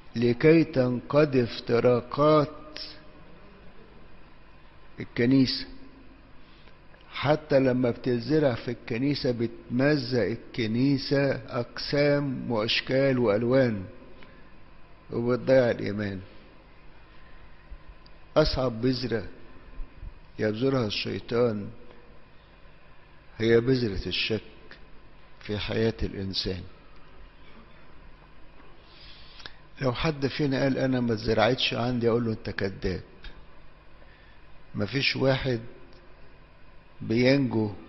لكي تنقضي افتراقات الكنيسة حتى لما بتزرع في الكنيسة بتمزق الكنيسة أقسام وأشكال وألوان وبتضيع الإيمان أصعب بذرة يبذرها الشيطان هي بذرة الشك في حياة الإنسان لو حد فينا قال أنا ما اتزرعتش عندي أقول له أنت كذاب مفيش واحد بينجو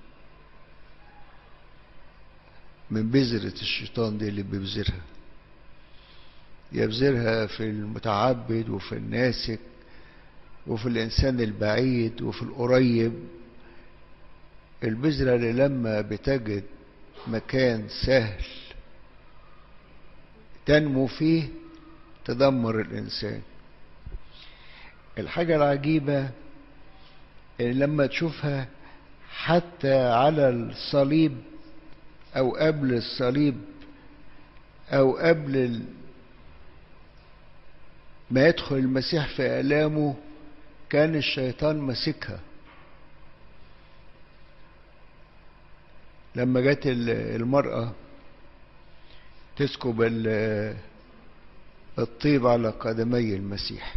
من بذرة الشيطان دي اللي بيبذرها يبذرها في المتعبد وفي الناسك وفي الإنسان البعيد وفي القريب البذرة اللي لما بتجد مكان سهل تنمو فيه تدمر الإنسان الحاجة العجيبة اللي لما تشوفها حتى على الصليب أو قبل الصليب أو قبل ما يدخل المسيح في آلامه كان الشيطان ماسكها لما جت المرأة تسكب الطيب على قدمي المسيح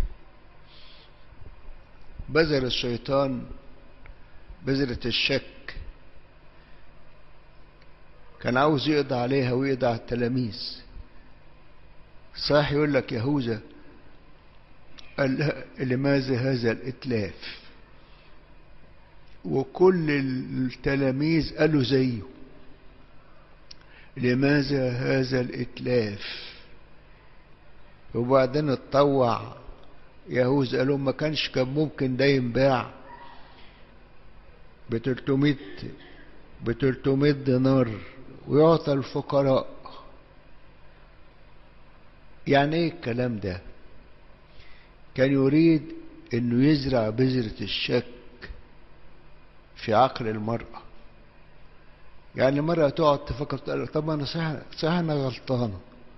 بذر الشيطان بذرة الشك كان عاوز يقضي عليها ويقضي على التلاميذ صح يقول لك يهوذا قال لماذا هذا الإتلاف وكل التلاميذ قالوا زيه لماذا هذا الإتلاف وبعدين اتطوع يهوذا قالوا ما كانش كان ممكن ده ينباع ب 300 ب 300 دينار ويعطى الفقراء يعني ايه الكلام ده كان يريد انه يزرع بذرة الشك في عقل المرأة يعني المرأة تقعد تفكر تقول طب انا صح صح انا غلطانة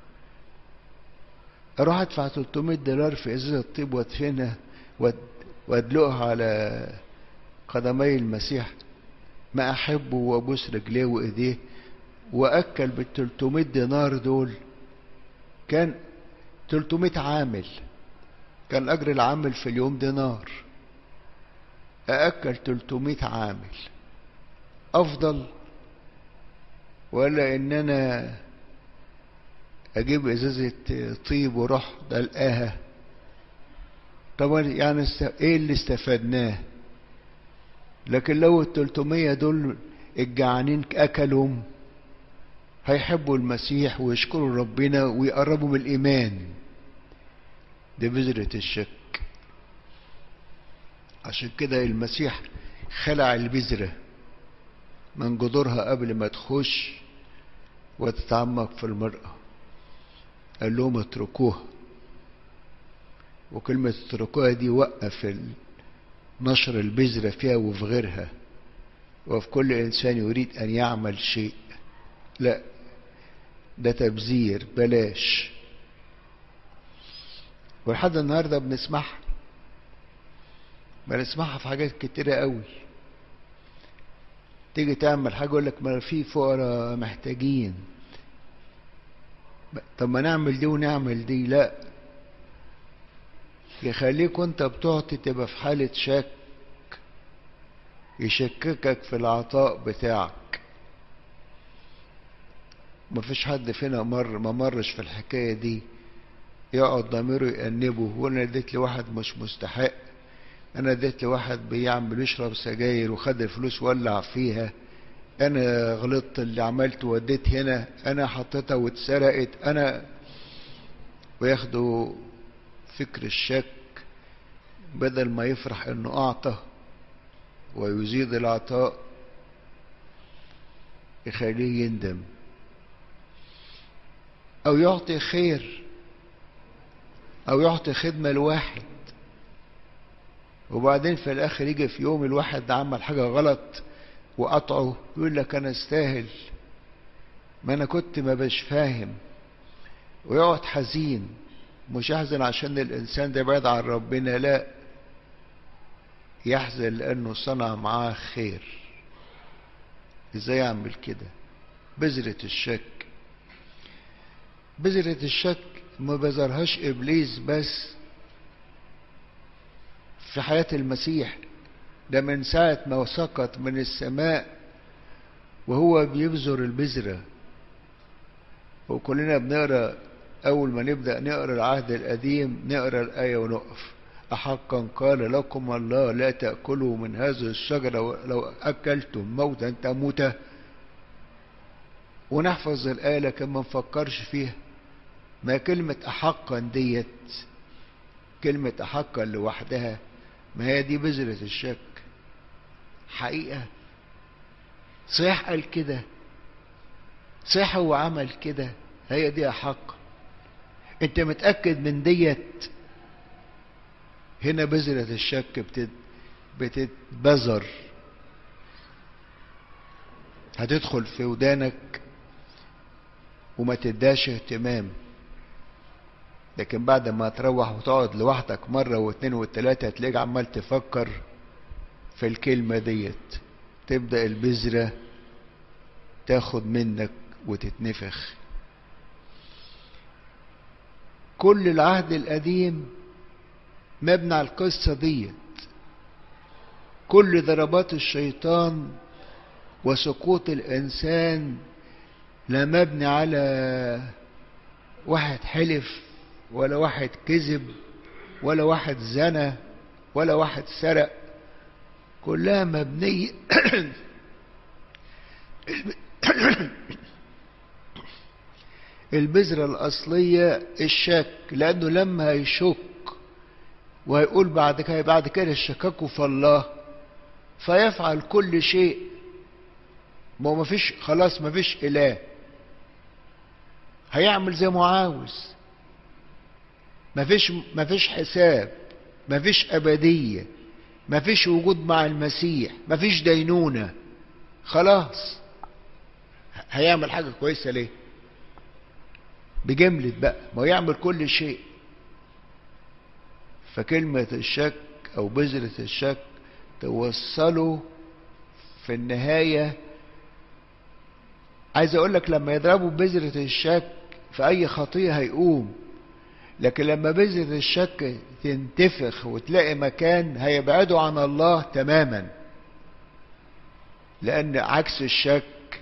اروح ادفع 300 دولار في ازازة طيب وادفنها وادلقها على قدمي المسيح ما احبه وابوس رجليه وايديه واكل بال 300 دينار دول كان 300 عامل كان اجر العامل في اليوم دينار أأكل 300 عامل أفضل ولا إن أنا أجيب إزازة طيب وأروح دلقاها طبعا يعني است... إيه اللي استفدناه لكن لو ال 300 دول الجعانين أكلهم هيحبوا المسيح ويشكروا ربنا ويقربوا من الإيمان دي بذرة الشك عشان كده المسيح خلع البذرة من جذورها قبل ما تخش وتتعمق في المرأة قال لهم اتركوها وكلمة اتركوها دي وقف نشر البذرة فيها وفي غيرها وفي كل إنسان يريد أن يعمل شيء لا ده تبذير بلاش ولحد النهارده بنسمعها بنسمعها في حاجات كتيرة قوي تيجي تعمل حاجة يقول لك ما في فقراء محتاجين طب ما نعمل دي ونعمل دي لا يخليك وانت بتعطي تبقى في حالة شك يشككك في العطاء بتاعك مفيش حد فينا مر ما مرش في الحكاية دي يقعد ضميره يأنبه وانا اديت لواحد مش مستحق انا اديت لواحد بيعمل يشرب سجاير وخد الفلوس ولع فيها انا غلطت اللي عملته وديت هنا انا حطيتها واتسرقت انا وياخدوا فكر الشك بدل ما يفرح انه اعطى ويزيد العطاء يخليه يندم او يعطي خير او يعطي خدمة لواحد وبعدين في الاخر يجي في يوم الواحد ده عمل حاجة غلط وقطعه يقول لك انا استاهل ما انا كنت ما بش فاهم ويقعد حزين مش يحزن عشان الإنسان ده بعيد عن ربنا لا يحزن لأنه صنع معاه خير ازاي يعمل كده بذرة الشك بذرة الشك ما بذرهاش إبليس بس في حياة المسيح ده من ساعة ما سقط من السماء وهو بيبذر البذرة وكلنا بنقرا أول ما نبدأ نقرا العهد القديم نقرا الآية ونقف أحقا قال لكم الله لا تأكلوا من هذه الشجرة لو أكلتم موتا تموتا ونحفظ الآية لكن ما نفكرش فيها ما كلمة أحقا ديت كلمة أحقا لوحدها ما هي دي بذرة الشك حقيقة صحيح قال كده صحيح هو عمل كده هي دي أحق انت متأكد من ديت هنا بذرة الشك بتت بتتبذر هتدخل في ودانك وما تداش اهتمام لكن بعد ما تروح وتقعد لوحدك مرة واثنين والتلاتة هتلاقيك عمال تفكر في الكلمة ديت تبدأ البذرة تاخد منك وتتنفخ كل العهد القديم مبني على القصة ديت كل ضربات الشيطان وسقوط الإنسان لا مبني على واحد حلف ولا واحد كذب ولا واحد زنى ولا واحد سرق كلها مبنية البذرة الأصلية الشك لأنه لما يشك ويقول بعد كده بعد كده الشكاك في الله فيفعل كل شيء ما هو مفيش خلاص مفيش إله هيعمل زي ما عاوز مفيش مفيش حساب مفيش أبدية مفيش وجود مع المسيح مفيش دينونة خلاص هيعمل حاجة كويسة ليه بجملة بقى ما هو يعمل كل شيء فكلمة الشك أو بذرة الشك توصله في النهاية عايز أقول لك لما يضربوا بذرة الشك في أي خطية هيقوم لكن لما بذرة الشك تنتفخ وتلاقي مكان هيبعدوا عن الله تماما لأن عكس الشك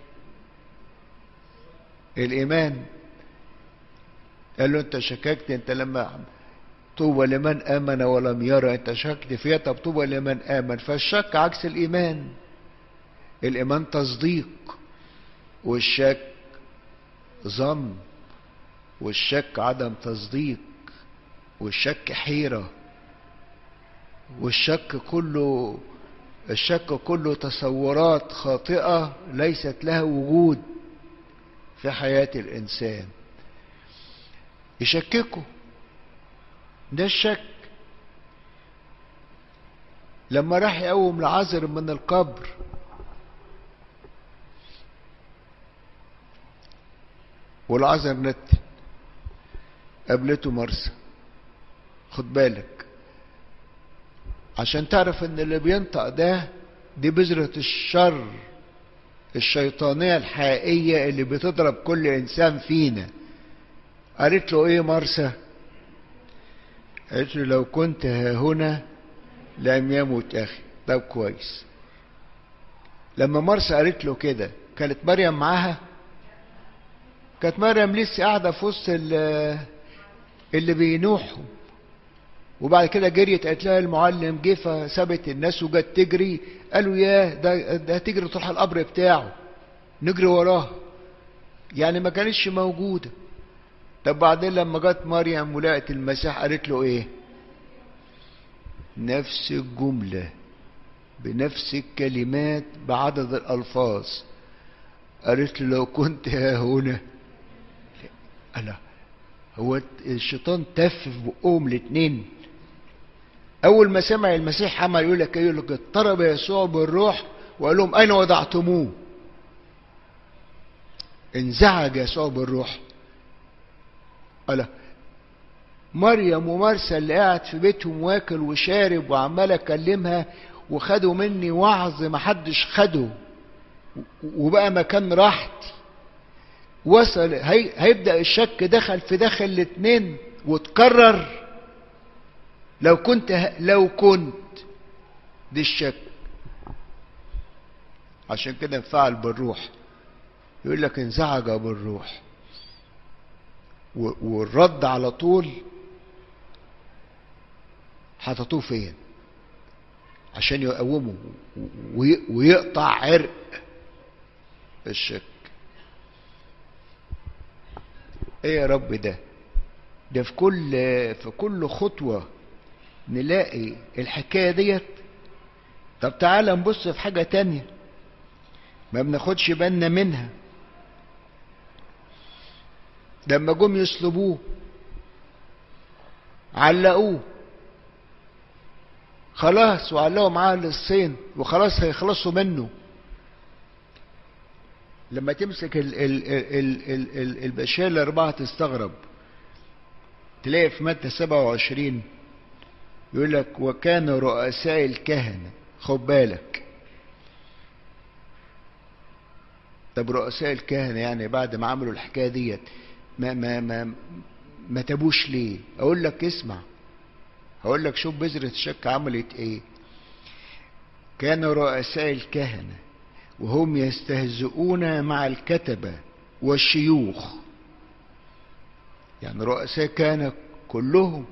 الإيمان قال له أنت شككت أنت لما طوبى لمن آمن ولم يرى أنت شكت فيها طب طوبى لمن آمن فالشك عكس الإيمان الإيمان تصديق والشك ظن والشك عدم تصديق والشك حيرة والشك كله الشك كله تصورات خاطئة ليست لها وجود في حياة الإنسان يشككوا ده الشك لما راح يقوم العذر من القبر والعذر نت قابلته مرسى خد بالك عشان تعرف ان اللي بينطق ده دي بذرة الشر الشيطانية الحقيقية اللي بتضرب كل انسان فينا قالت له ايه مرسى قالت له لو كنت ها هنا لم يمت اخي طب كويس لما مرسى قالت له كده كانت مريم معاها كانت مريم لسه قاعده في وسط اللي بينوحوا وبعد كده جريت قالت لها المعلم جه فسابت الناس وجت تجري قالوا ياه ده ده هتجري تروح القبر بتاعه نجري وراه يعني ما كانتش موجوده طب بعدين لما جت مريم ولقت المسيح قالت له ايه نفس الجمله بنفس الكلمات بعدد الالفاظ قالت له لو كنت ها هنا ألا هو الشيطان تف في بقهم الاتنين أول ما سمع المسيح عمل يقول لك يقول لك اضطرب يسوع بالروح وقال لهم أين وضعتموه؟ انزعج يسوع بالروح ألا مريم ومرسى اللي قاعد في بيتهم واكل وشارب وعمال اكلمها وخدوا مني وعظ محدش خده وبقى مكان راحتي وصل هي هيبدا الشك دخل في داخل الاتنين وتكرر لو كنت لو كنت دي الشك عشان كده انفعل بالروح يقول لك انزعج بالروح والرد على طول حطتوه فين عشان يقومه ويقطع عرق الشك ايه يا رب ده ده في كل في كل خطوه نلاقي الحكايه ديت طب تعالى نبص في حاجه تانية ما بناخدش بالنا منها لما جم يصلبوه علقوه خلاص وعلقوا معاه للصين وخلاص هيخلصوا منه لما تمسك ال ال ال ال ال البشير الأربعة تستغرب تلاقي في مادة 27 يقول لك وكان رؤساء الكهنة خد بالك طب رؤساء الكهنة يعني بعد ما عملوا الحكاية ديت ما ما ما ما تابوش ليه؟ أقول لك اسمع هقول لك شوف بذرة الشك عملت ايه كان رؤساء الكهنة وهم يستهزئون مع الكتبة والشيوخ يعني رؤساء كان كلهم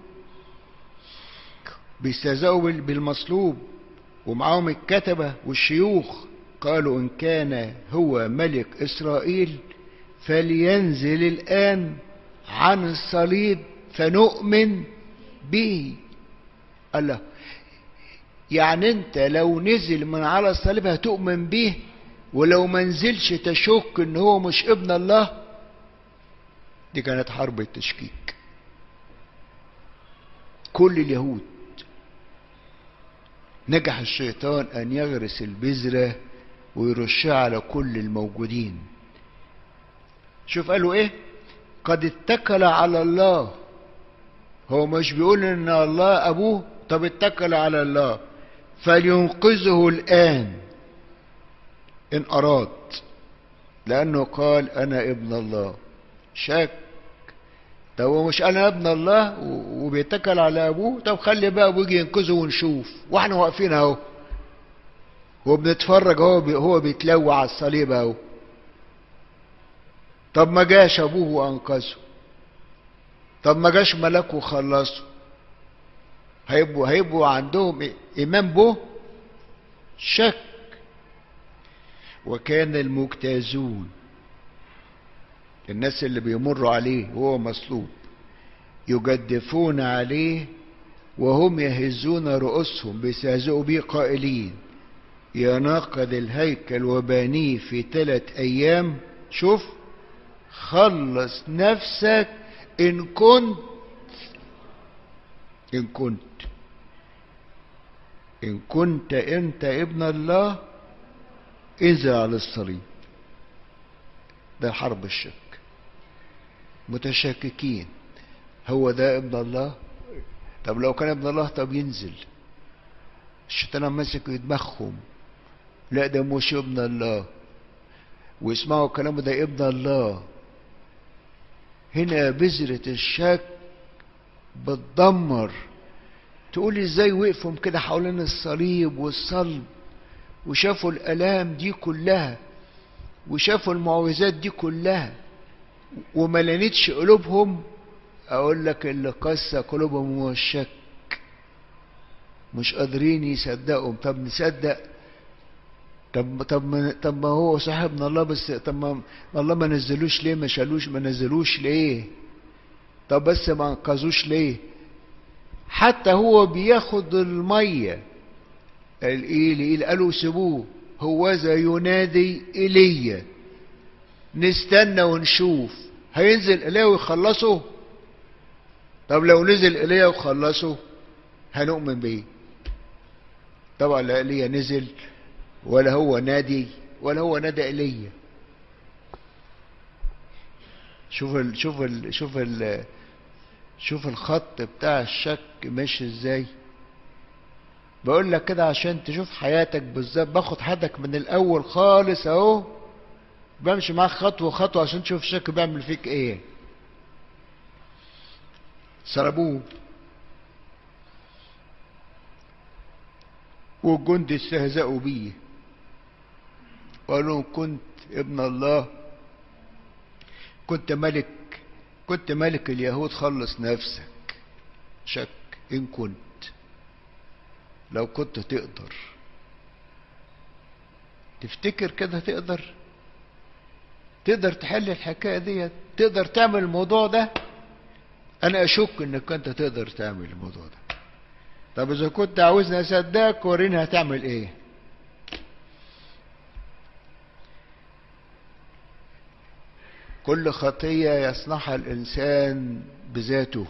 بيستهزئوا بالمصلوب ومعاهم الكتبة والشيوخ قالوا إن كان هو ملك إسرائيل فلينزل الآن عن الصليب فنؤمن به الله يعني انت لو نزل من على الصليب هتؤمن به ولو ما نزلش تشك ان هو مش ابن الله دي كانت حرب التشكيك كل اليهود نجح الشيطان ان يغرس البذرة ويرشها على كل الموجودين شوف قالوا ايه قد اتكل على الله هو مش بيقول ان الله ابوه طب اتكل على الله فلينقذه الان ان اراد لانه قال انا ابن الله شك طب هو مش انا ابن الله وبيتكل على ابوه طب خلي بقى ابوه يجي ينقذه ونشوف واحنا واقفين اهو وبنتفرج هو بي هو بيتلوى على الصليب اهو طب ما جاش ابوه وانقذه طب ما جاش ملاك وخلصه هيبقوا هيبقوا عندهم ايمان به شك وكان المجتازون الناس اللي بيمروا عليه وهو مصلوب يجدفون عليه وهم يهزون رؤوسهم بيستهزئوا بيه قائلين يناقض الهيكل وبانيه في ثلاث ايام شوف خلص نفسك ان كنت ان كنت ان كنت انت ابن الله انزل على الصليب ده حرب الشك متشككين هو ده ابن الله طب لو كان ابن الله طب ينزل الشيطان ماسك دماغهم لا ده مش ابن الله ويسمعوا كلامه ده ابن الله هنا بذرة الشك بتدمر تقول ازاي وقفهم كده حوالين الصليب والصلب وشافوا الالام دي كلها وشافوا المعوذات دي كلها وما لانتش قلوبهم اقول لك اللي قسى قلوبهم هو الشك مش قادرين يصدقوا طب نصدق طب طب ما طب ما هو صاحبنا الله بس طب ما الله ما نزلوش ليه ما شالوش ما نزلوش ليه طب بس ما انقذوش ليه حتى هو بياخد الميه الايل قالوا سيبوه هوذا ينادي ايليا نستنى ونشوف هينزل ايليا ويخلصه طب لو نزل ايليا وخلصه هنؤمن بيه طبعا لا ايليا نزل ولا هو نادي ولا هو نادى ايليا شوف ال شوف ال شوف ال شوف الخط بتاع الشك ماشي ازاي بقول لك كده عشان تشوف حياتك بالظبط باخد حدك من الاول خالص اهو بمشي معاك خطوه خطوه عشان تشوف الشك بيعمل فيك ايه سربوه والجند استهزأوا بيه وقالوا كنت ابن الله كنت ملك كنت ملك اليهود خلص نفسك شك إن كنت لو كنت تقدر تفتكر كده تقدر تقدر تحل الحكاية دي تقدر تعمل الموضوع ده أنا أشك إنك أنت تقدر تعمل الموضوع ده طب إذا كنت عاوزني أصدقك وريني هتعمل إيه كل خطية يصنعها الإنسان بذاته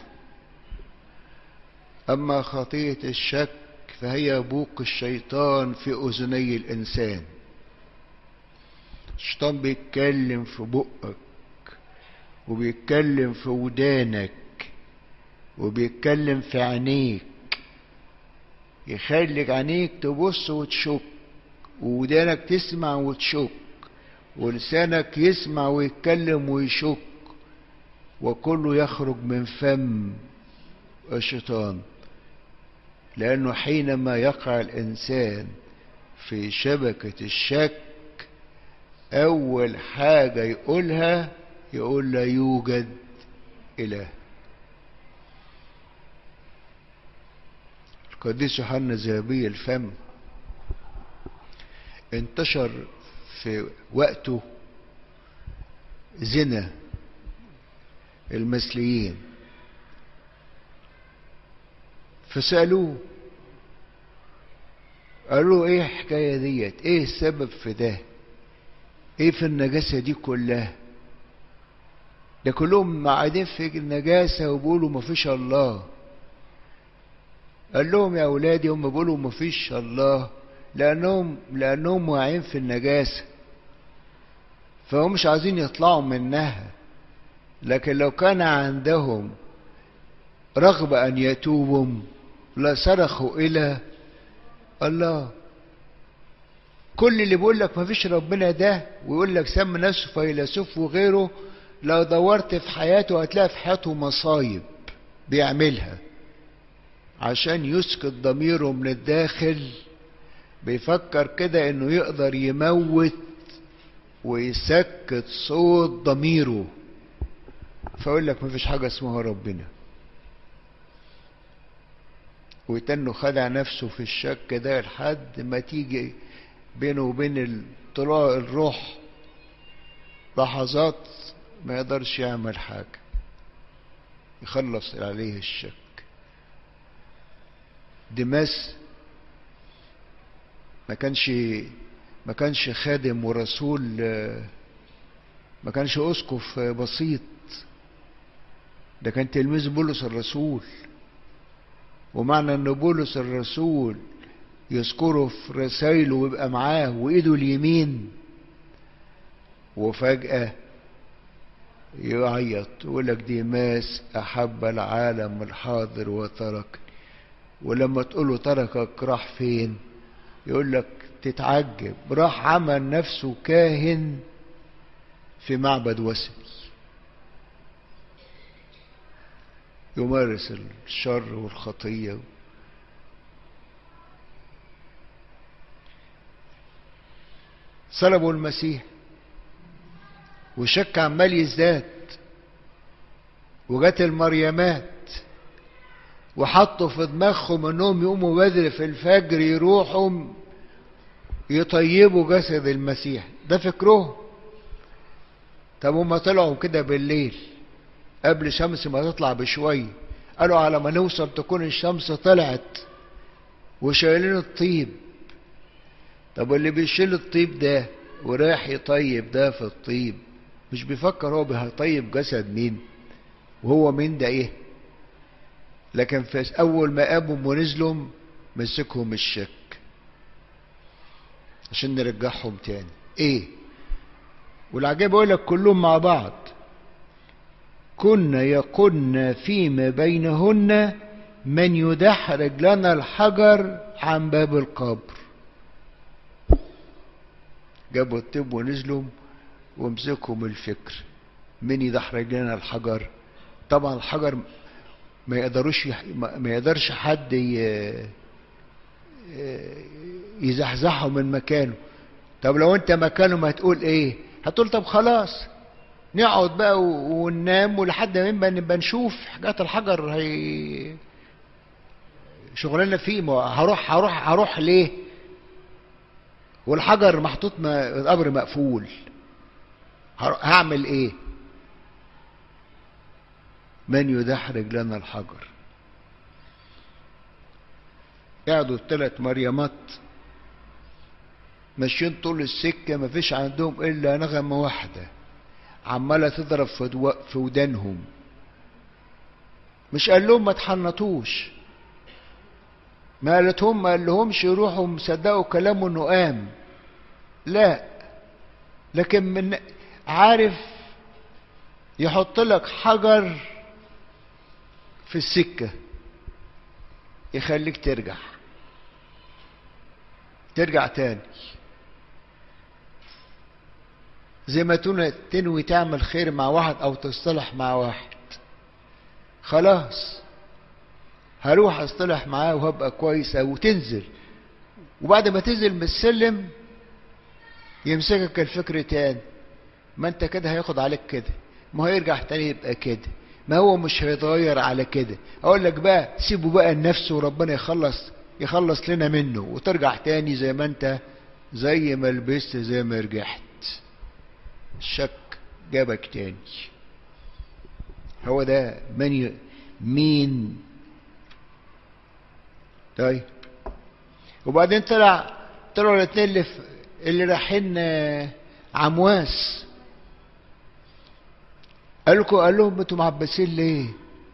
أما خطية الشك فهي بوق الشيطان في أذني الإنسان الشيطان بيتكلم في بقك وبيتكلم في ودانك وبيتكلم في عينيك يخليك عينيك تبص وتشك وودانك تسمع وتشك ولسانك يسمع ويتكلم ويشك وكله يخرج من فم الشيطان لأنه حينما يقع الإنسان في شبكة الشك أول حاجة يقولها يقول لا يوجد إله القديس يوحنا ذهبي الفم انتشر في وقته زنا المثليين فسألوه قالوا ايه الحكاية ديت ايه السبب في ده ايه في النجاسة دي كلها ده كلهم قاعدين في النجاسة وبيقولوا مفيش الله قال لهم يا أولادي هم بيقولوا مفيش الله لأنهم لأنهم واقعين في النجاسة فهم مش عايزين يطلعوا منها لكن لو كان عندهم رغبة أن يتوبوا لصرخوا إلى الله كل اللي بيقول لك مفيش ربنا ده ويقول لك سمي نفسه فيلسوف وغيره لو دورت في حياته هتلاقي في حياته مصايب بيعملها عشان يسكت ضميره من الداخل بيفكر كده انه يقدر يموت ويسكت صوت ضميره فيقول لك مفيش حاجة اسمها ربنا ويتنه خدع نفسه في الشك ده لحد ما تيجي بينه وبين طلاق الروح لحظات ما يقدرش يعمل حاجة يخلص عليه الشك دماس ما كانش ما كانش خادم ورسول ما كانش اسقف بسيط ده كان تلميذ بولس الرسول ومعنى ان بولس الرسول يذكره في رسائله ويبقى معاه وايده اليمين وفجأة يعيط يقول لك ديماس أحب العالم الحاضر وترك ولما تقول له تركك راح فين يقول لك تتعجب راح عمل نفسه كاهن في معبد وثني يمارس الشر والخطية صلبوا المسيح والشك عمال يزداد وجت المريمات وحطوا في دماغهم انهم يقوموا بدري في الفجر يروحوا يطيبوا جسد المسيح ده فكرهم طب هما طلعوا كده بالليل قبل شمس ما تطلع بشوية قالوا على ما نوصل تكون الشمس طلعت وشايلين الطيب طب واللي بيشيل الطيب ده ورايح يطيب ده في الطيب مش بيفكر هو بيطيب جسد مين وهو مين ده ايه لكن في اول ما قاموا ونزلوا مسكهم الشك عشان نرجعهم تاني ايه والعجيب يقول لك كلهم مع بعض كن يقن فيما بينهن من يدحرج لنا الحجر عن باب القبر جابوا الطب ونزلوا وامسكهم الفكر من يدحرج لنا الحجر طبعا الحجر ما يقدروش يح... ما يقدرش حد ي... يزحزحه من مكانه طب لو انت مكانه ما هتقول ايه هتقول طب خلاص نقعد بقى وننام ولحد ما نبقى نشوف حاجات الحجر هي شغلنا فيه ما هروح هروح هروح ليه والحجر محطوط ما القبر مقفول هعمل ايه من يدحرج لنا الحجر قعدوا الثلاث مريمات ماشيين طول السكة ما فيش عندهم إلا نغمة واحدة عمالة تضرب في ودانهم مش قال لهم ما تحنطوش ما قالتهم ما قال لهمش يروحوا مصدقوا كلامه انه قام لا لكن من عارف يحط لك حجر في السكة يخليك ترجع ترجع تاني زي ما تنوي تعمل خير مع واحد او تصطلح مع واحد خلاص هروح اصطلح معاه وهبقى كويسة وتنزل وبعد ما تنزل من السلم يمسكك الفكر تاني ما انت كده هياخد عليك كده ما هيرجع تاني يبقى كده ما هو مش هيتغير على كده اقول لك بقى سيبه بقى النفس وربنا يخلص يخلص لنا منه وترجع تاني زي ما انت زي ما لبست زي ما رجعت الشك جابك تاني هو ده من ي... مين طيب وبعدين طلع طلعوا الاثنين اللي في... اللي رايحين عمواس قال لكم قال لهم انتوا معبسين ليه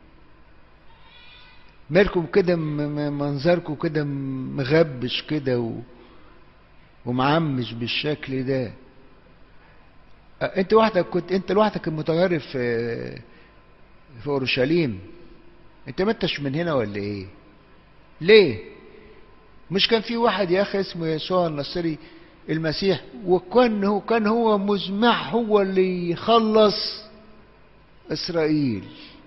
مالكم كده منظركم كده مغبش كده و... ومعمش بالشكل ده انت وحدك كنت انت لوحدك المتغرب في في اورشليم انت ما انتش من هنا ولا ايه ليه مش كان في واحد يا اخي اسمه يسوع النصري المسيح وكان هو كان هو مزمع هو اللي يخلص اسرائيل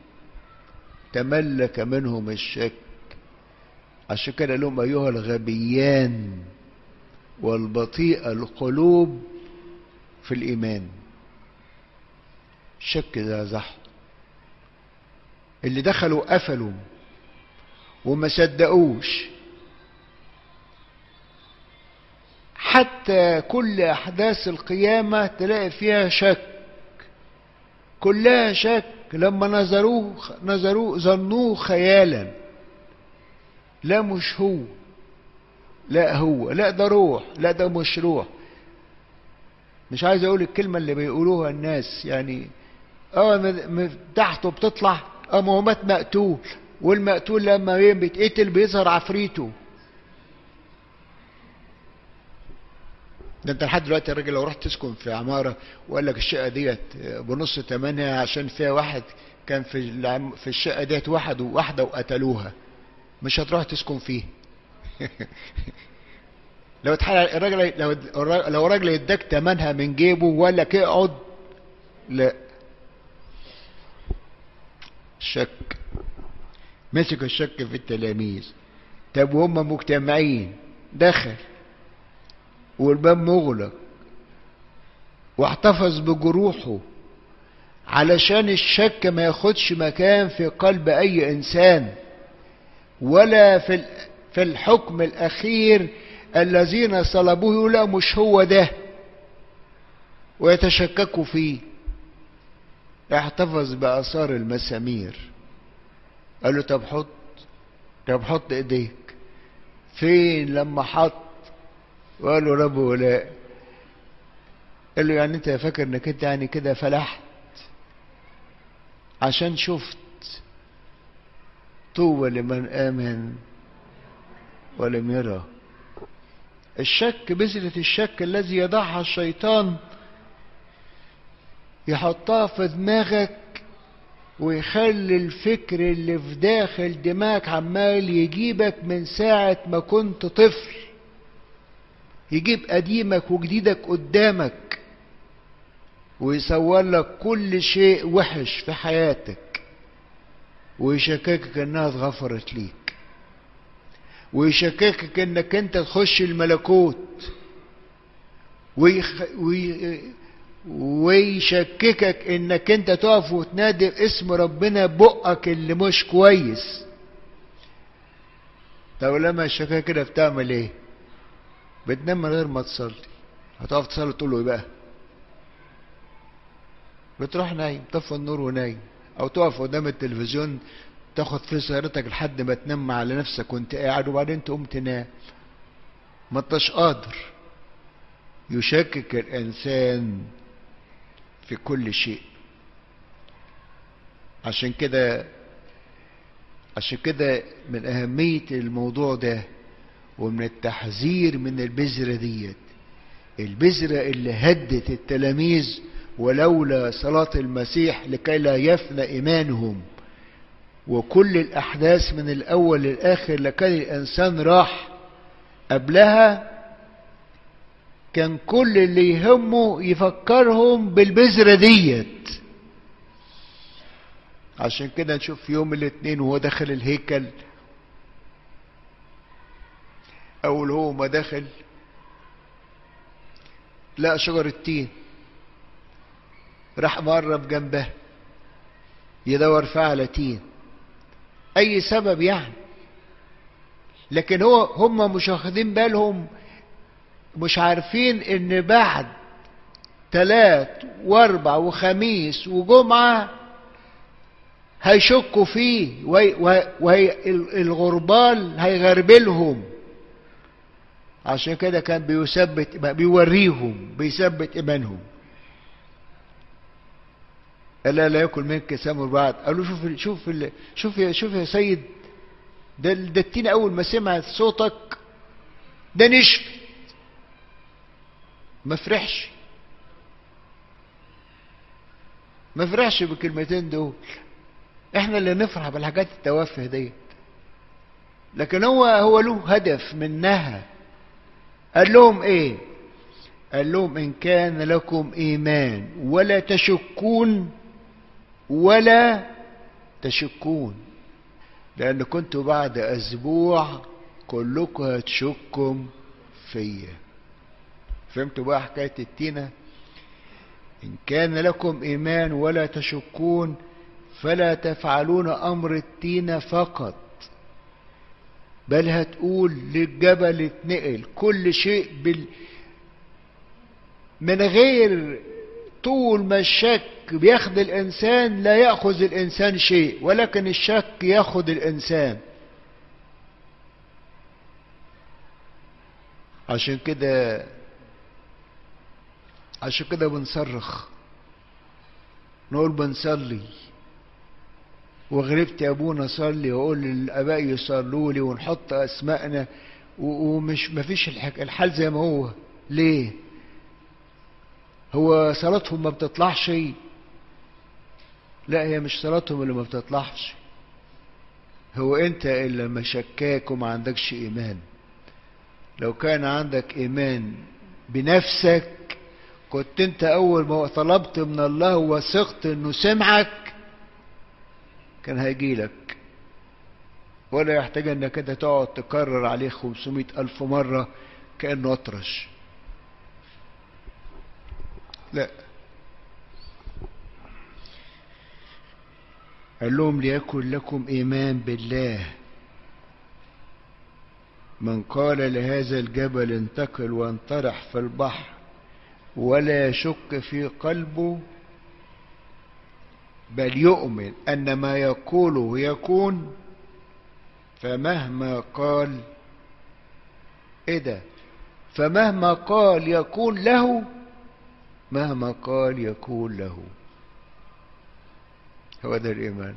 تملك منهم الشك عشان كده لهم ايها الغبيان والبطيء القلوب في الايمان الشك ده زحف اللي دخلوا قفلوا وما صدقوش حتى كل احداث القيامه تلاقي فيها شك كلها شك لما نظروه نظروه ظنوه خيالا لا مش هو لا هو لا ده روح لا ده مش روح مش عايز اقول الكلمه اللي بيقولوها الناس يعني اه تحته بتطلع اه ما هو مات مقتول والمقتول لما بيتقتل بيظهر عفريته ده انت لحد دلوقتي الراجل لو رحت تسكن في عماره وقال لك الشقه ديت بنص ثمنها عشان فيها واحد كان في في الشقه ديت واحد وواحده وقتلوها مش هتروح تسكن فيه لو الراجل لو لو الراجل اداك ثمنها من جيبه وقال لك اقعد لا الشك مسك الشك في التلاميذ طب وهم مجتمعين دخل والباب مغلق واحتفظ بجروحه علشان الشك ما ياخدش مكان في قلب اي انسان ولا في في الحكم الاخير الذين صلبوه يقول لا مش هو ده ويتشككوا فيه احتفظ باثار المسامير قال له طب حط طب حط ايديك فين لما حط وقال له رب ولا قال له يعني انت فاكر انك انت يعني كده فلحت عشان شفت طوبى لمن امن ولم يرى الشك بذرة الشك الذي يضعها الشيطان يحطها في دماغك ويخلي الفكر اللي في داخل دماغك عمال يجيبك من ساعة ما كنت طفل يجيب قديمك وجديدك قدامك ويصور لك كل شيء وحش في حياتك ويشككك انها اتغفرت ليك ويشككك انك انت تخش الملكوت ويخ... وي... ويشككك انك انت تقف وتنادي اسم ربنا بقك اللي مش كويس طب لما يشككك كده بتعمل ايه بتنام من غير ما تصلي هتقف تصلي تقول له ايه بقى بتروح نايم طفي النور ونايم او تقف قدام التلفزيون تاخد في سيارتك لحد ما تنام على نفسك وانت قاعد وبعدين تقوم تنام ما انتش قادر يشكك الانسان في كل شيء عشان كده عشان كده من اهمية الموضوع ده ومن التحذير من البذرة ديت البذرة اللي هدت التلاميذ ولولا صلاة المسيح لكي لا يفنى إيمانهم وكل الأحداث من الأول للآخر لكان الإنسان راح قبلها كان كل اللي يهمه يفكرهم بالبذرة ديت عشان كده نشوف يوم الاثنين وهو داخل الهيكل أول هو ما دخل لقى شجرة تين راح مقرب جنبها يدور فيها على تين أي سبب يعني لكن هو هم مش واخدين بالهم مش عارفين ان بعد تلات واربع وخميس وجمعة هيشكوا فيه وهي الغربال هيغربلهم عشان كده كان بيثبت بيوريهم بيثبت ايمانهم الا لا ياكل منك سامر بعد قالوا شوف شوف شوف يا شوف يا سيد ده ده التين اول ما سمعت صوتك ده نشف ما فرحش ما فرحش بالكلمتين دول احنا اللي نفرح بالحاجات التوافه ديت لكن هو هو له هدف منها قال لهم ايه قال لهم ان كان لكم ايمان ولا تشكون ولا تشكون لان كنتوا بعد اسبوع كلكم هتشكم فيا فهمتوا بقى حكايه التينه ان كان لكم ايمان ولا تشكون فلا تفعلون امر التينه فقط بل هتقول للجبل اتنقل كل شيء بال من غير طول ما الشك بياخد الانسان لا ياخذ الانسان شيء ولكن الشك ياخذ الانسان عشان كده عشان كده بنصرخ نقول بنصلي وغلبت يا ابونا صلي واقول للاباء يصلوا لي ونحط اسمائنا ومش مفيش الحال زي ما هو ليه هو صلاتهم ما بتطلعش لا هي مش صلاتهم اللي ما بتطلعش هو انت اللي ما شكاك وما عندكش ايمان لو كان عندك ايمان بنفسك كنت انت اول ما طلبت من الله وثقت انه سمعك كان هيجي لك ولا يحتاج انك انت تقعد تكرر عليه 500 الف مرة كأنه اطرش لا قال لهم ليكن لكم ايمان بالله من قال لهذا الجبل انتقل وانطرح في البحر ولا يشك في قلبه بل يؤمن ان ما يقوله يكون فمهما قال ايه ده فمهما قال يكون له مهما قال يكون له هو ده الايمان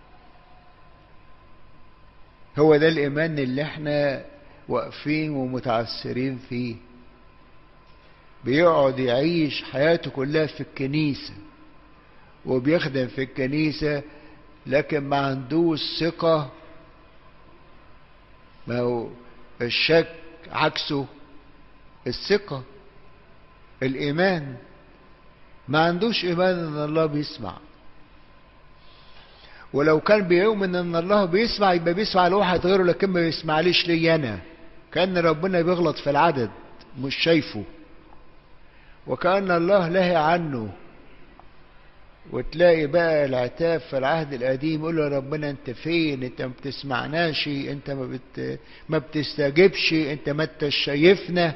هو ده الايمان اللي احنا واقفين ومتعثرين فيه بيقعد يعيش حياته كلها في الكنيسة وبيخدم في الكنيسة لكن ما عندوش ثقة ما هو الشك عكسه الثقة الإيمان ما عندوش إيمان إن الله بيسمع ولو كان بيؤمن إن الله بيسمع يبقى بيسمع لواحد غيره لكن ما بيسمعليش لي أنا كأن ربنا بيغلط في العدد مش شايفه وكأن الله لهي عنه وتلاقي بقى العتاب في العهد القديم يقول له ربنا انت فين انت ما بتسمعناش انت ما بت ما بتستجبش انت ما انت شايفنا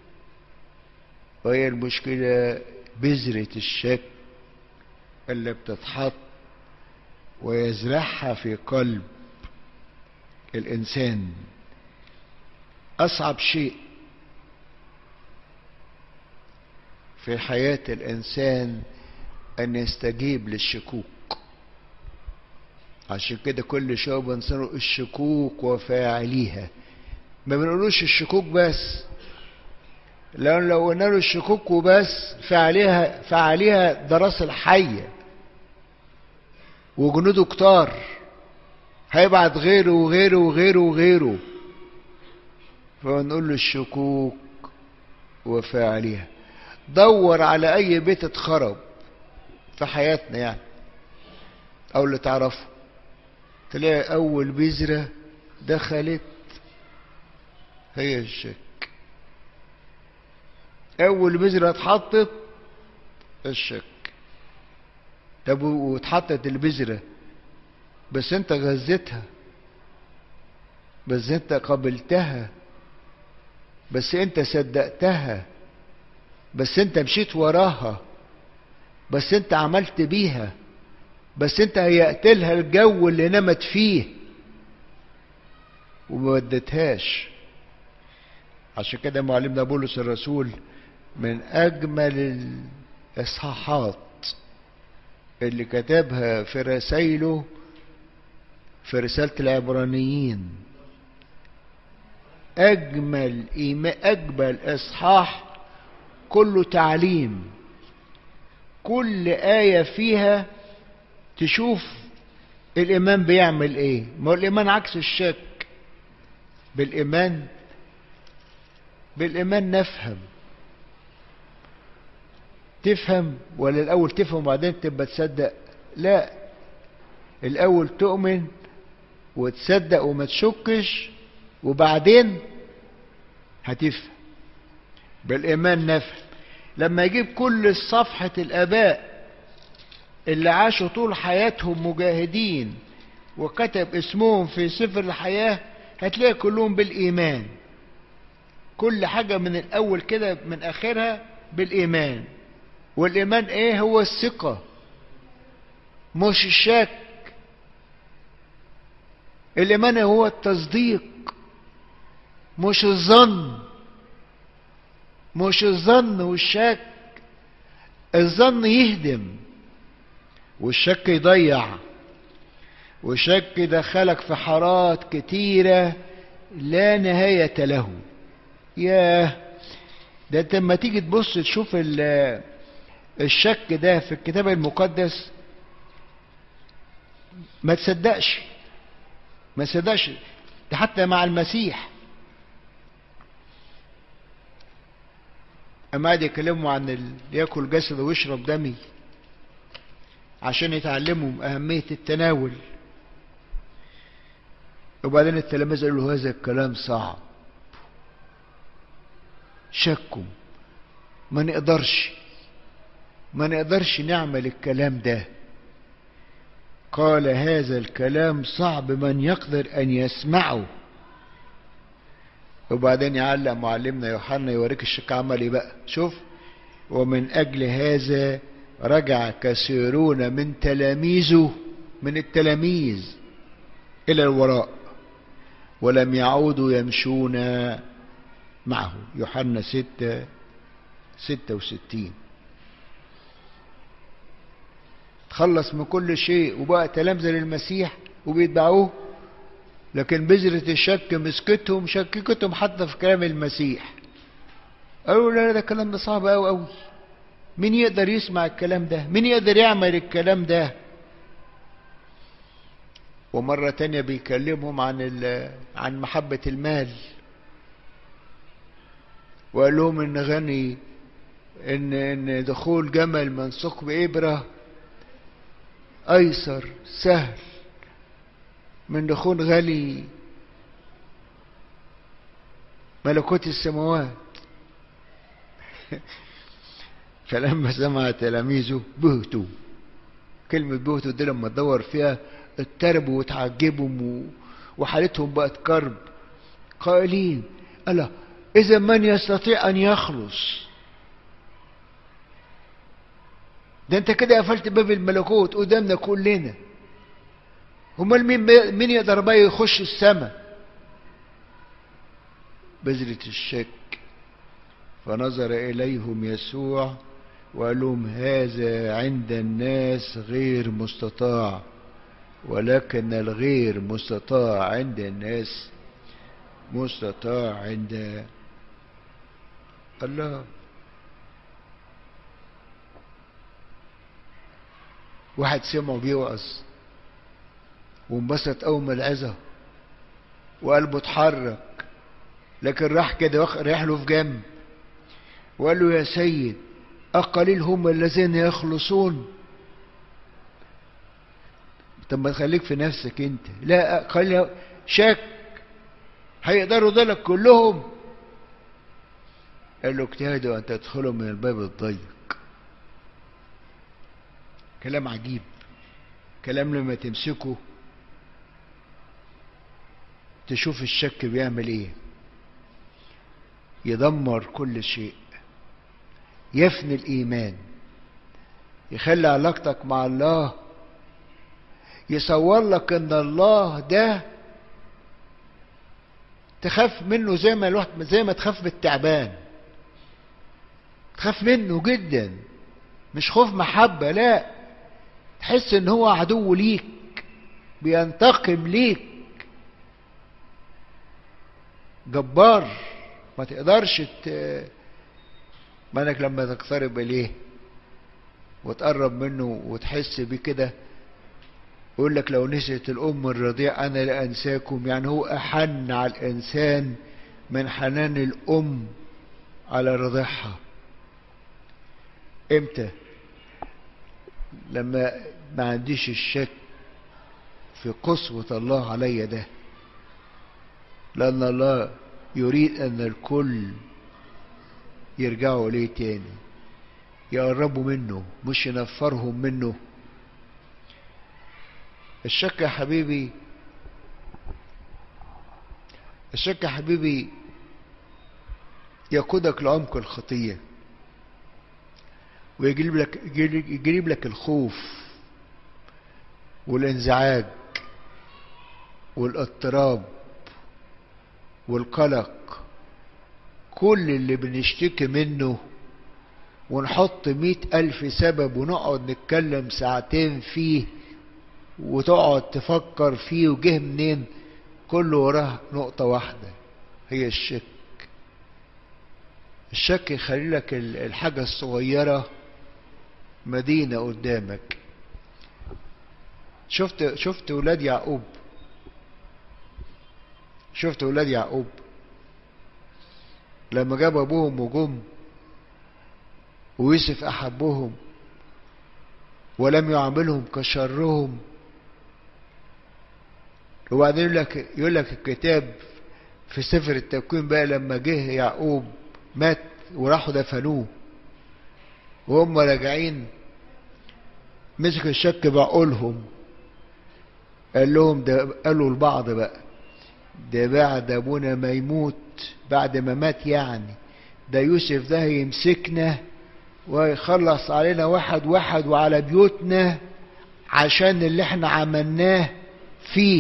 وهي المشكلة بذرة الشك اللي بتتحط ويزرعها في قلب الإنسان أصعب شيء في حياة الإنسان أن يستجيب للشكوك عشان كده كل شوية بنصير الشكوك وفاعليها ما بنقولوش الشكوك بس لأن لو قلنا له الشكوك وبس فعليها فعليها دراسة الحية وجنوده كتار هيبعت غيره وغيره وغيره وغيره فنقول له الشكوك وفاعليها دور على أي بيت اتخرب في حياتنا يعني أو اللي تعرفه تلاقي أول بذرة دخلت هي الشك أول بذرة اتحطت الشك طب واتحطت البذرة بس أنت غذيتها بس أنت قبلتها بس أنت صدقتها بس أنت مشيت وراها بس أنت عملت بيها بس أنت هيأت لها الجو اللي نمت فيه وما ودتهاش عشان كده معلمنا بولس الرسول من أجمل الإصحاحات اللي كتبها في رسائله في رسالة العبرانيين أجمل إيمان أجمل إصحاح كله تعليم كل آية فيها تشوف الإيمان بيعمل إيه ما هو الإيمان عكس الشك بالإيمان بالإيمان نفهم تفهم ولا الأول تفهم وبعدين تبقى تصدق لا الأول تؤمن وتصدق وما تشكش وبعدين هتفهم بالإيمان نفهم لما يجيب كل صفحة الآباء اللي عاشوا طول حياتهم مجاهدين وكتب اسمهم في سفر الحياة هتلاقي كلهم بالإيمان كل حاجة من الأول كده من آخرها بالإيمان والإيمان إيه هو الثقة مش الشك الإيمان هو التصديق مش الظن مش الظن والشك الظن يهدم والشك يضيع والشك يدخلك في حارات كتيرة لا نهاية له ياه ده انت لما تيجي تبص تشوف الشك ده في الكتاب المقدس ما تصدقش ما تصدقش ده حتى مع المسيح اما قاعد يكلموا عن اللي ياكل جسد ويشرب دمي عشان يتعلموا أهمية التناول وبعدين التلاميذ قالوا هذا الكلام صعب شكوا ما نقدرش ما نقدرش نعمل الكلام ده قال هذا الكلام صعب من يقدر أن يسمعه وبعدين يعلق معلمنا يوحنا يوريك الشك عمل ايه بقى شوف ومن أجل هذا رجع كثيرون من تلاميذه من التلاميذ إلى الوراء ولم يعودوا يمشون معه يوحنا ستة ستة وستين تخلص من كل شيء وبقى تلامذة للمسيح وبيتبعوه لكن بذرة الشك مسكتهم شككتهم حتى في كلام المسيح قالوا لا ده الكلام ده صعب قوي قوي مين يقدر يسمع الكلام ده مين يقدر يعمل الكلام ده ومرة تانية بيكلمهم عن عن محبة المال وقال لهم ان غني ان ان دخول جمل من ثقب ابره ايسر سهل من دخول غني ملكوت السماوات فلما سمع تلاميذه بهتوا كلمة بهتوا دي لما تدور فيها اضطربوا وتعجبوا وحالتهم بقت كرب قائلين ألا إذا من يستطيع أن يخلص ده أنت كده قفلت باب الملكوت قدامنا كلنا امال مين مين يقدر بقى يخش السماء بذرة الشك فنظر إليهم يسوع وقال لهم هذا عند الناس غير مستطاع ولكن الغير مستطاع عند الناس مستطاع عند الله واحد سمعه بيوعظ وانبسط أول ما العظة وقلبه اتحرك لكن راح كده راح له في جنب وقال له يا سيد أقليل هم الذين يخلصون طب ما تخليك في نفسك انت لا قال شك هيقدروا ذلك كلهم قال له اجتهدوا ان تدخلوا من الباب الضيق كلام عجيب كلام لما تمسكه تشوف الشك بيعمل ايه يدمر كل شيء يفني الايمان يخلي علاقتك مع الله يصور لك ان الله ده تخاف منه زي ما الواحد زي ما تخاف بالتعبان تخاف منه جدا مش خوف محبة لا تحس ان هو عدو ليك بينتقم ليك جبار ما تقدرش ت... ما انك لما تقترب اليه وتقرب منه وتحس بيه كده يقول لك لو نسيت الام الرضيع انا لانساكم يعني هو احن على الانسان من حنان الام على رضيعها امتى لما ما عنديش الشك في قسوة الله علي ده لأن الله يريد أن الكل يرجعوا إليه تاني يقربوا منه مش ينفرهم منه الشك يا حبيبي الشك يا حبيبي يقودك لعمق الخطية ويجلب لك يجلب لك الخوف والانزعاج والاضطراب والقلق كل اللي بنشتكي منه ونحط مئة ألف سبب ونقعد نتكلم ساعتين فيه وتقعد تفكر فيه وجه منين كله وراه نقطة واحدة هي الشك الشك يخلي لك الحاجة الصغيرة مدينة قدامك شفت شفت ولاد يعقوب شفت ولاد يعقوب لما جاب ابوهم وجم ويوسف احبهم ولم يعاملهم كشرهم وبعدين يقول لك يقول لك الكتاب في سفر التكوين بقى لما جه يعقوب مات وراحوا دفنوه وهم راجعين مسك الشك بعقولهم قال لهم ده قالوا لبعض بقى ده بعد ابونا ما يموت بعد ما مات يعني ده يوسف ده هيمسكنا ويخلص علينا واحد واحد وعلى بيوتنا عشان اللي احنا عملناه فيه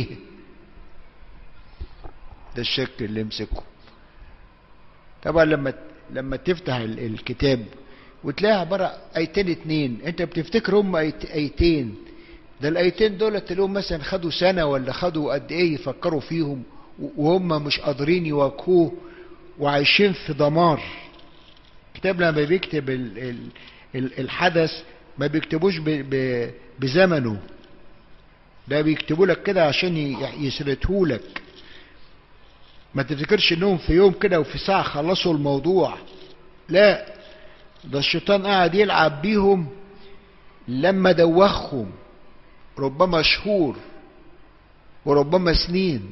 ده الشك اللي يمسكه طبعا لما لما تفتح الكتاب وتلاقي عبارة ايتين اتنين انت بتفتكر هم ايتين ده الايتين دول تلاقيهم مثلا خدوا سنة ولا خدوا قد ايه يفكروا فيهم وهم مش قادرين يواجهوه وعايشين في دمار الكتاب لما بيكتب ال ال ال الحدث ما بيكتبوش ب ب بزمنه ده بيكتبوا لك كده عشان يسردهوا لك ما تفتكرش انهم في يوم كده وفي ساعة خلصوا الموضوع لا ده الشيطان قاعد يلعب بيهم لما دوخهم ربما شهور وربما سنين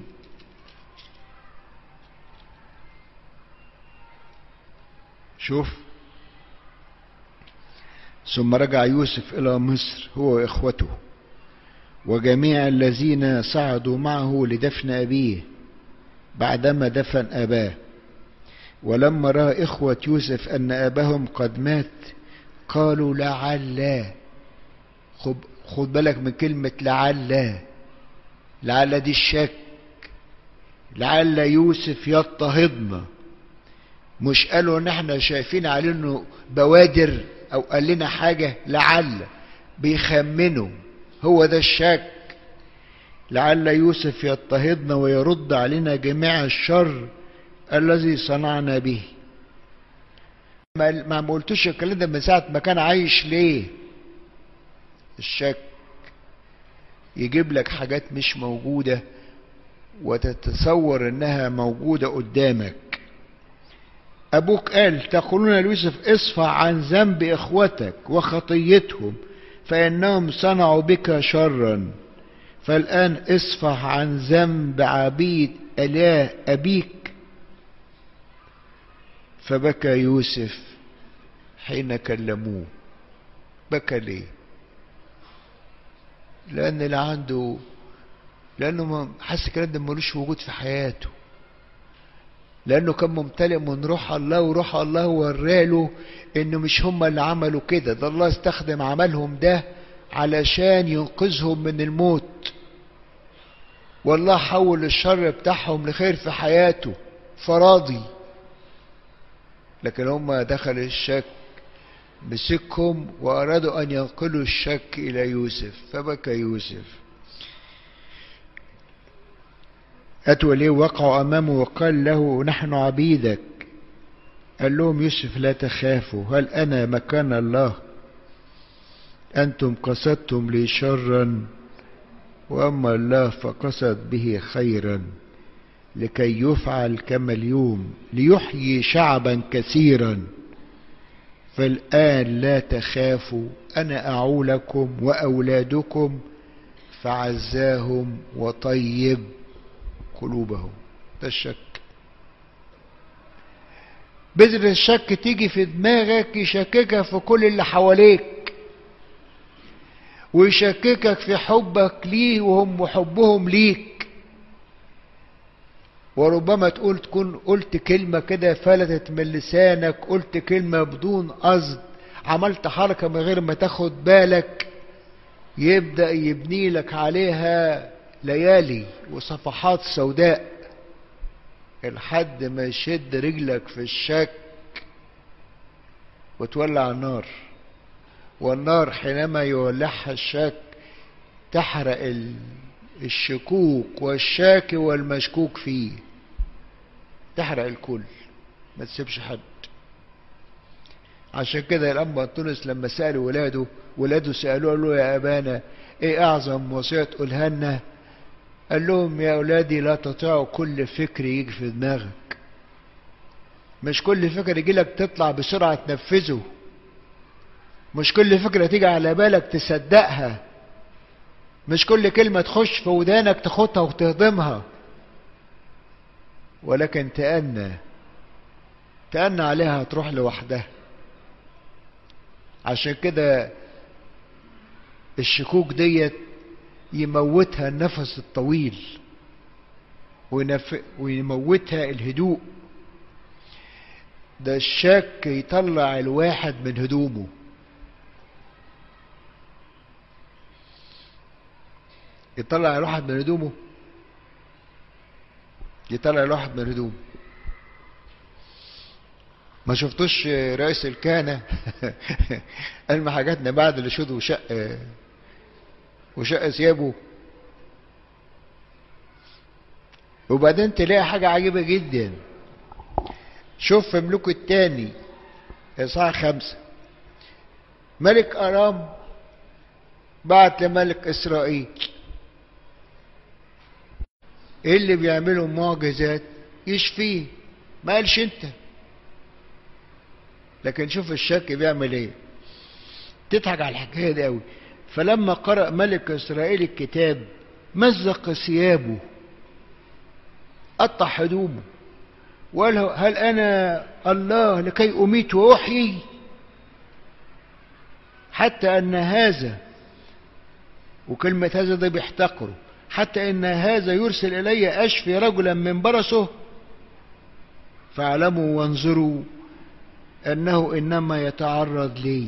شوف ثم رجع يوسف إلى مصر هو وإخوته وجميع الذين صعدوا معه لدفن أبيه بعدما دفن أباه ولما رأى إخوة يوسف أن أباهم قد مات قالوا لعل خد, خد بالك من كلمة لعل لعل دي الشك لعل يوسف يضطهدنا مش قالوا ان احنا شايفين عليه انه بوادر او قال لنا حاجة لعل بيخمنوا هو ده الشك لعل يوسف يضطهدنا ويرد علينا جميع الشر الذي صنعنا به ما ما قلتوش الكلام ده من ساعة ما كان عايش ليه الشك يجيب لك حاجات مش موجودة وتتصور انها موجودة قدامك ابوك قال تقولون ليوسف اصفع عن ذنب اخوتك وخطيتهم فانهم صنعوا بك شرا فالان اصفح عن ذنب عبيد اله ابيك فبكى يوسف حين كلموه بكى ليه لان اللي عنده لانه حس الكلام ده ملوش وجود في حياته لانه كان ممتلئ من روح الله وروح الله وراله انه مش هم اللي عملوا كده ده الله استخدم عملهم ده علشان ينقذهم من الموت والله حول الشر بتاعهم لخير في حياته فراضي لكن هم دخل الشك مسكهم وارادوا ان ينقلوا الشك الى يوسف فبكى يوسف أتوا ليه وقعوا أمامه وقال له نحن عبيدك قال لهم يوسف لا تخافوا هل أنا مكان الله أنتم قصدتم لي شرا وأما الله فقصد به خيرا لكي يفعل كما اليوم ليحيي شعبا كثيرا فالآن لا تخافوا أنا أعولكم وأولادكم فعزاهم وطيب قلوبهم ده الشك بذر الشك تيجي في دماغك يشككك في كل اللي حواليك ويشككك في حبك ليه وهم حبهم ليك وربما تقول تكون قلت كلمة كده فلتت من لسانك قلت كلمة بدون قصد عملت حركة من غير ما تاخد بالك يبدأ يبني لك عليها ليالي وصفحات سوداء لحد ما يشد رجلك في الشك وتولع النار والنار حينما يولعها الشك تحرق الشكوك والشاك والمشكوك فيه تحرق الكل ما تسيبش حد عشان كده الأنبا أنطونس لما سأل ولاده ولاده سألوه قالوا له يا أبانا إيه أعظم وصية تقولها لنا قال لهم يا أولادي لا تطيعوا كل فكر يجي في دماغك مش كل فكر يجي لك تطلع بسرعة تنفذه مش كل فكرة تيجي على بالك تصدقها مش كل كلمة تخش في ودانك تاخدها وتهضمها ولكن تأنى تأنى عليها تروح لوحدها عشان كده الشكوك ديت يموتها النفس الطويل وينف... ويموتها الهدوء ده الشك يطلع الواحد من هدومه يطلع الواحد من هدومه يطلع الواحد من هدومه ما شفتوش رئيس الكهنة قال ما حاجاتنا بعد اللي شد وشق وشق ثيابه وبعدين تلاقي حاجة عجيبة جدا شوف في ملوك التاني إصحاح خمسة ملك أرام بعت لملك إسرائيل اللي بيعملوا معجزات يشفيه ما قالش انت لكن شوف الشك بيعمل ايه تضحك على الحكايه دي قوي فلما قرأ ملك اسرائيل الكتاب مزق ثيابه قطع هدومه وقال هل انا الله لكي اميت واحيي حتى ان هذا وكلمة هذا ده بيحتقره حتى ان هذا يرسل الي اشفي رجلا من برصه فاعلموا وانظروا انه انما يتعرض لي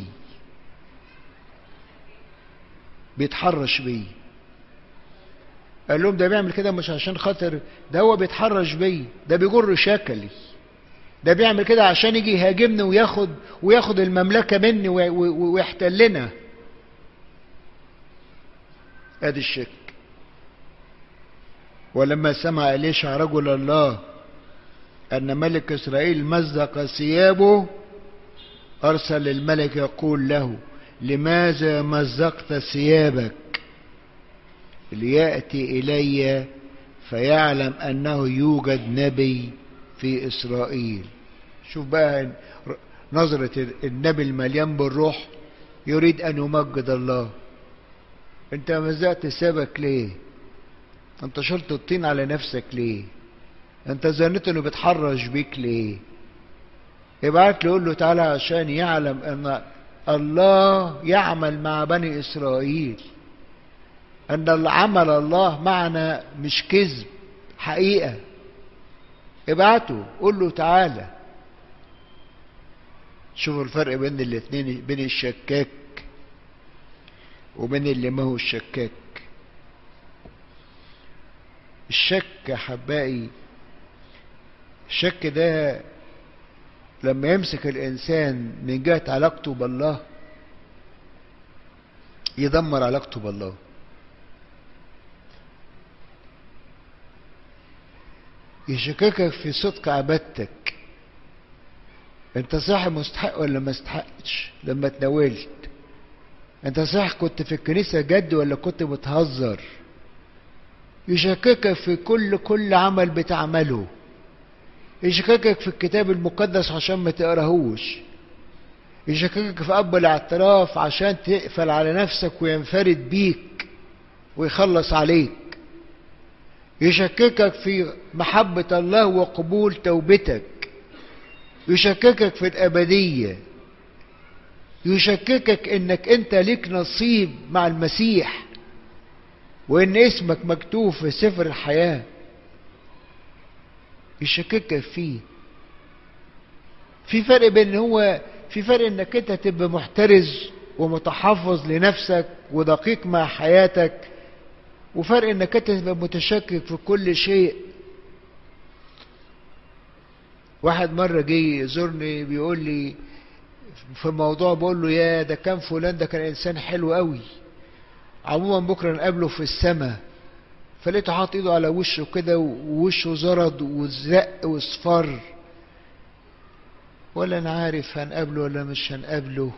بيتحرش بيه قال لهم ده بيعمل كده مش عشان خاطر ده هو بيتحرش بيه ده بيجر شكلي ده بيعمل كده عشان يجي يهاجمني وياخد وياخد المملكة مني ويحتلنا ادي الشك ولما سمع إليشع رجل الله أن ملك إسرائيل مزق ثيابه أرسل الملك يقول له لماذا مزقت ثيابك ليأتي إلي فيعلم أنه يوجد نبي في إسرائيل شوف بقى نظرة النبي المليان بالروح يريد أن يمجد الله انت مزقت ثيابك ليه انت شلت الطين على نفسك ليه انت ظنيت انه بيتحرش بيك ليه ابعت له قول له تعالى عشان يعلم ان الله يعمل مع بني اسرائيل ان عمل الله معنا مش كذب حقيقه ابعته قول له تعالى شوفوا الفرق بين الاثنين بين الشكاك وبين اللي ما هو الشكاك الشك يا حبائي الشك ده لما يمسك الإنسان من جهة علاقته بالله يدمر علاقته بالله يشككك في صدق عبادتك انت صاحب مستحق ولا ما استحقش لما تناولت انت صح كنت في الكنيسة جد ولا كنت بتهزر يشككك في كل كل عمل بتعمله يشككك في الكتاب المقدس عشان ما تقراهوش يشككك في اب الاعتراف عشان تقفل على نفسك وينفرد بيك ويخلص عليك يشككك في محبة الله وقبول توبتك يشككك في الأبدية يشككك انك انت ليك نصيب مع المسيح وان اسمك مكتوب في سفر الحياة يشككك فيه في فرق بين هو في فرق انك انت تبقى محترز ومتحفظ لنفسك ودقيق مع حياتك وفرق انك انت تبقى متشكك في كل شيء واحد مرة جه يزورني بيقول لي في موضوع بقول له يا ده كان فلان ده كان انسان حلو قوي عموما بكره نقابله في السماء فلقيته حاطط ايده على وشه كده ووشه زرد وزق واصفر ولا انا عارف هنقابله ولا مش هنقابله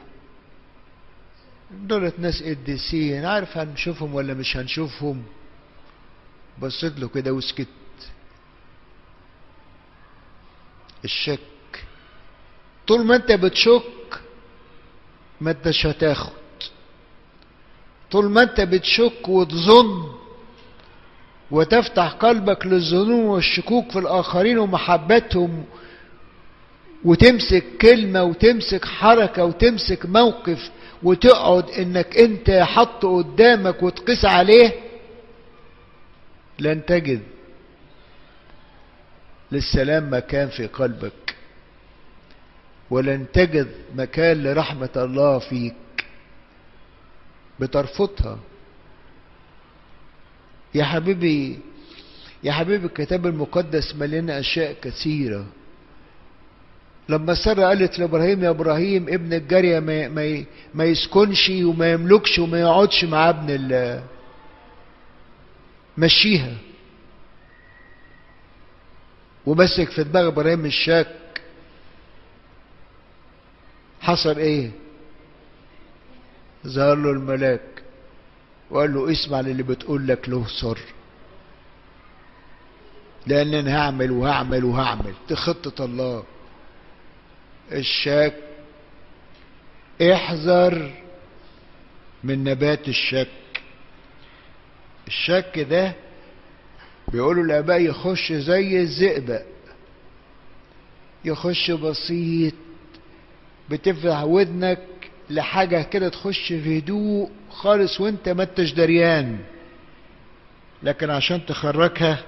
دولت ناس قديسين عارف هنشوفهم ولا مش هنشوفهم بصيت له كده وسكت الشك طول ما انت بتشك ما انتش هتاخد طول ما انت بتشك وتظن وتفتح قلبك للظنون والشكوك في الاخرين ومحبتهم وتمسك كلمة وتمسك حركة وتمسك موقف وتقعد انك انت حط قدامك وتقيس عليه لن تجد للسلام مكان في قلبك ولن تجد مكان لرحمة الله فيك بترفضها يا حبيبي يا حبيبي الكتاب المقدس مليان أشياء كثيرة لما سارة قالت لإبراهيم يا إبراهيم ابن الجارية ما, ما, ما يسكنش وما يملكش وما يقعدش مع ابن ال مشيها ومسك في دماغ إبراهيم الشك حصل ايه ظهر له الملاك وقال له اسمع للي بتقول لك له سر لان انا هعمل وهعمل وهعمل دي خطة الله الشك احذر من نبات الشك الشك ده بيقولوا الاباء يخش زي الزئبق يخش بسيط بتفتح ودنك لحاجة كده تخش في هدوء خالص وانت ما انتش دريان لكن عشان تخرجها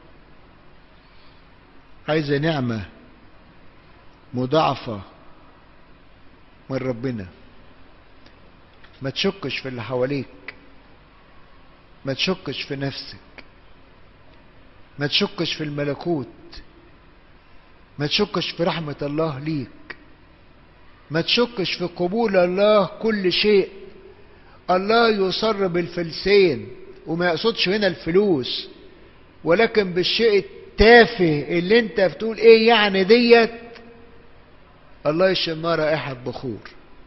عايزة نعمة مضاعفة من ربنا ما تشكش في اللي حواليك ما تشكش في نفسك ما تشكش في الملكوت ما تشكش في رحمة الله ليك ما تشكش في قبول الله كل شيء الله يصر بالفلسين وما يقصدش هنا الفلوس ولكن بالشيء التافه اللي انت بتقول ايه يعني ديت الله يشم رائحة بخور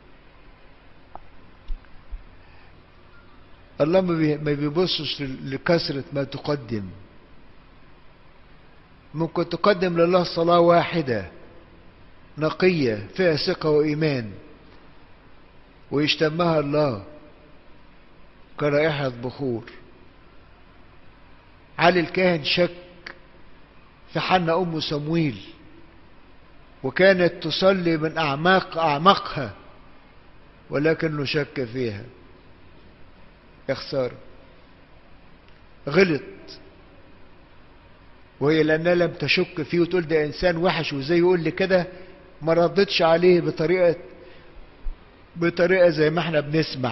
الله ما بيبصش لكثرة ما تقدم ممكن تقدم لله صلاة واحدة نقية فيها ثقة وإيمان ويشتمها الله كرائحة بخور علي الكاهن شك في حنا أم سمويل وكانت تصلي من أعماق أعماقها ولكنه شك فيها يا خسارة غلط وهي لأنها لم تشك فيه وتقول ده إنسان وحش وزي يقول لي كده ما ردتش عليه بطريقة بطريقة زي ما احنا بنسمع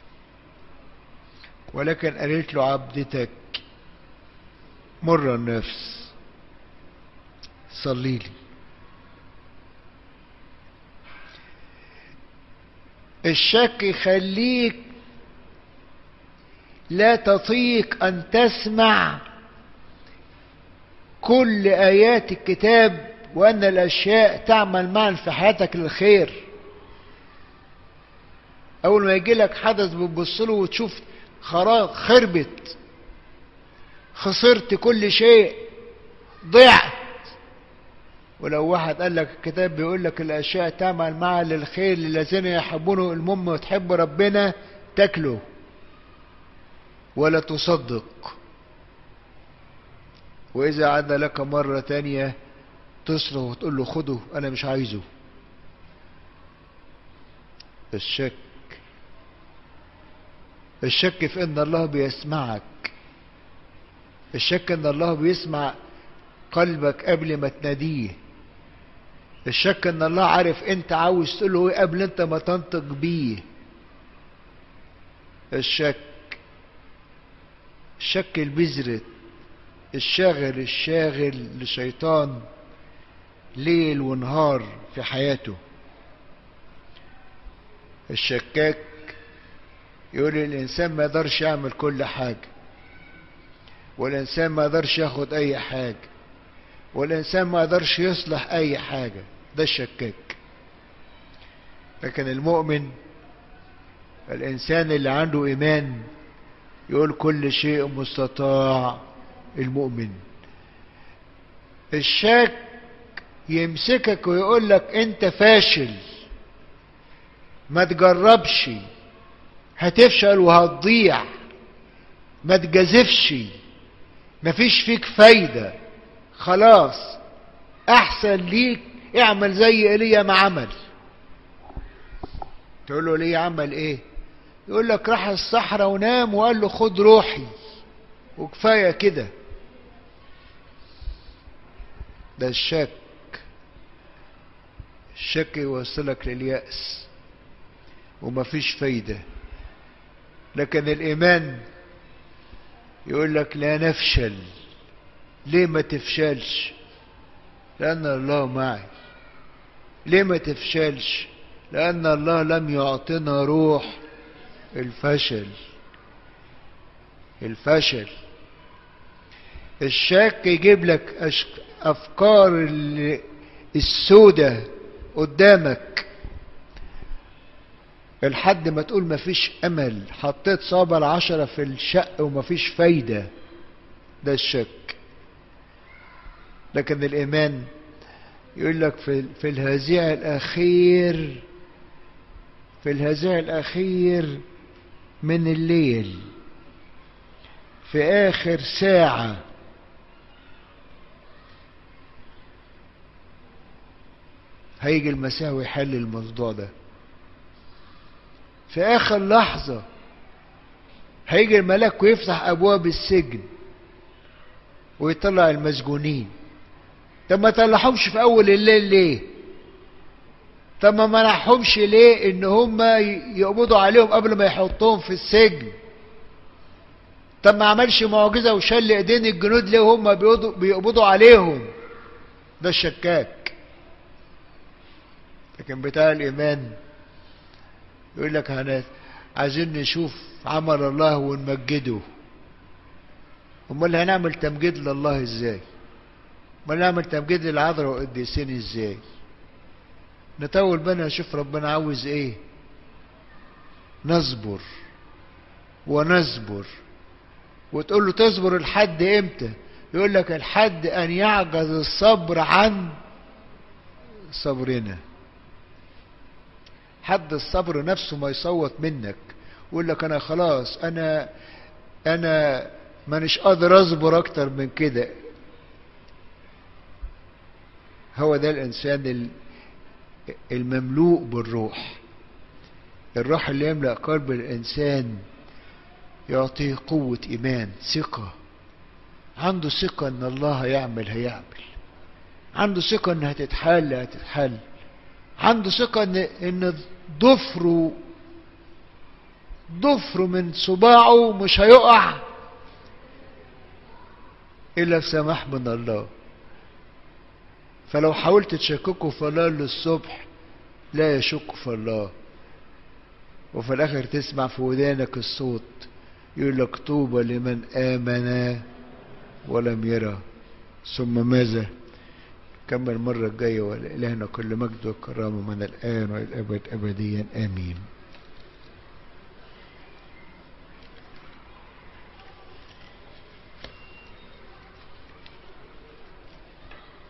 ولكن قالت له عبدتك مر النفس صلي لي الشك يخليك لا تطيق أن تسمع كل آيات الكتاب وأن الأشياء تعمل معا في حياتك للخير أول ما يجي لك حدث بتبص له وتشوف خراب خربت خسرت كل شيء ضعت ولو واحد قال لك الكتاب بيقول لك الأشياء تعمل معا للخير للذين يحبونه المهم وتحب ربنا تاكله ولا تصدق وإذا عاد لك مرة تانية تصرخ وتقول له خده أنا مش عايزه الشك الشك في أن الله بيسمعك الشك أن الله بيسمع قلبك قبل ما تناديه الشك أن الله عارف أنت عاوز تقول له إيه قبل أنت ما تنطق بيه الشك الشك البذرة الشاغل الشاغل لشيطان ليل ونهار في حياته الشكاك يقول الإنسان ما يقدرش يعمل كل حاجة والإنسان ما يقدرش ياخد أي حاجة والإنسان ما يقدرش يصلح أي حاجة ده الشكاك لكن المؤمن الإنسان اللي عنده إيمان يقول كل شيء مستطاع المؤمن الشاك يمسكك ويقول لك انت فاشل ما تجربش هتفشل وهتضيع ما تجازفش مفيش فيك فايدة خلاص احسن ليك اعمل زي ايليا ما عمل تقول له ليه عمل ايه يقول لك راح الصحراء ونام وقال له خد روحي وكفاية كده ده الشك الشك يوصلك لليأس ومفيش فايدة لكن الإيمان يقول لك لا نفشل ليه ما تفشلش لأن الله معي ليه ما تفشلش لأن الله لم يعطينا روح الفشل الفشل الشك يجيب لك أشك... أفكار السودة قدامك لحد ما تقول مفيش أمل حطيت صابع العشرة في الشق ومفيش فايدة ده الشك لكن الإيمان يقول لك في, في الهزيع الأخير في الهزيع الأخير من الليل في آخر ساعة هيجي المسيح ويحل الموضوع ده في آخر لحظة هيجي الملاك ويفتح أبواب السجن ويطلع المسجونين طب ما طلعهمش في أول الليل ليه؟ طب ما منعهمش ليه إن هم يقبضوا عليهم قبل ما يحطوهم في السجن؟ طب ما عملش معجزة وشل ايدين الجنود ليه هم بيقبضوا عليهم ده الشكاك لكن بتاع الإيمان يقول لك هنا عايزين نشوف عمل الله ونمجده امال هنعمل تمجيد لله ازاي امال نعمل تمجيد للعذراء والقديسين ازاي نطول بالنا نشوف ربنا عاوز ايه نصبر ونصبر وتقول له تصبر لحد امتى يقول لك الحد ان يعجز الصبر عن صبرنا حد الصبر نفسه ما يصوت منك يقول لك انا خلاص انا انا مانيش قادر اصبر اكتر من كده هو ده الانسان المملوء بالروح الروح اللي يملأ قلب الانسان يعطيه قوة ايمان ثقة عنده ثقة ان الله هيعمل هيعمل عنده ثقة انها تتحل هتتحل عنده ثقة ان ان ضفره ضفره من صباعه مش هيقع الا بسماح من الله فلو حاولت تشككه في الله للصبح لا يشك في الله وفي الاخر تسمع في ودانك الصوت يقول لك طوبى لمن امن ولم يرى ثم ماذا كمل المرة الجاية ولإلهنا كل مجد وكرامة من الآن والأبد أبديا آمين